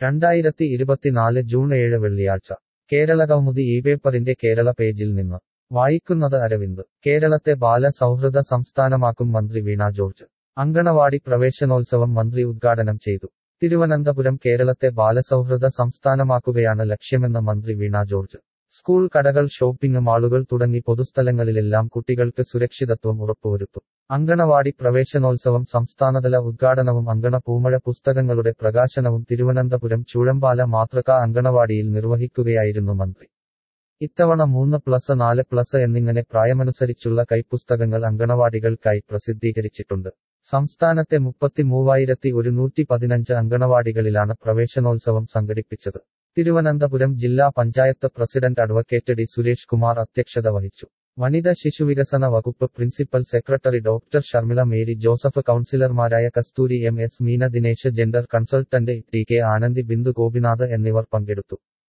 രണ്ടായിരത്തി ഇരുപത്തിനാല് ജൂൺ ഏഴ് വെള്ളിയാഴ്ച കേരളകൗമുദി ഈ പേപ്പറിന്റെ കേരള പേജിൽ നിന്ന് വായിക്കുന്നത് അരവിന്ദ് കേരളത്തെ ബാലസൗഹൃദ സംസ്ഥാനമാക്കും മന്ത്രി വീണ ജോർജ് അങ്കണവാടി പ്രവേശനോത്സവം മന്ത്രി ഉദ്ഘാടനം ചെയ്തു തിരുവനന്തപുരം കേരളത്തെ ബാലസൗഹൃദ സംസ്ഥാനമാക്കുകയാണ് ലക്ഷ്യമെന്ന് മന്ത്രി വീണ ജോർജ് സ്കൂൾ കടകൾ ഷോപ്പിംഗ് മാളുകൾ തുടങ്ങി പൊതുസ്ഥലങ്ങളിലെല്ലാം കുട്ടികൾക്ക് സുരക്ഷിതത്വം ഉറപ്പുവരുത്തും അങ്കണവാടി പ്രവേശനോത്സവം സംസ്ഥാനതല ഉദ്ഘാടനവും അങ്കണ പൂമഴ പുസ്തകങ്ങളുടെ പ്രകാശനവും തിരുവനന്തപുരം ചൂഴമ്പാല മാതൃകാ അങ്കണവാടിയിൽ നിർവഹിക്കുകയായിരുന്നു മന്ത്രി ഇത്തവണ മൂന്ന് പ്ലസ് നാല് പ്ലസ് എന്നിങ്ങനെ പ്രായമനുസരിച്ചുള്ള കൈപ്പുസ്തകങ്ങൾ അങ്കണവാടികൾക്കായി പ്രസിദ്ധീകരിച്ചിട്ടുണ്ട് സംസ്ഥാനത്തെ മുപ്പത്തി മൂവായിരത്തി ഒരുന്നൂറ്റി പതിനഞ്ച് അങ്കണവാടികളിലാണ് പ്രവേശനോത്സവം സംഘടിപ്പിച്ചത് തിരുവനന്തപുരം ജില്ലാ panchayat president advocate D Suresh Kumar അധ്യക്ഷത വഹിച്ചു വനിത ശിശുവികസന വകുപ്പ് principal secretary doctor Sharmila Mary Joseph കൌൺസിലർമാരായ Kasthuri M S Meena Dinesh gender consultant T K Anandi Bindu Gopinath എന്നിവർ പങ്കെടുത്തു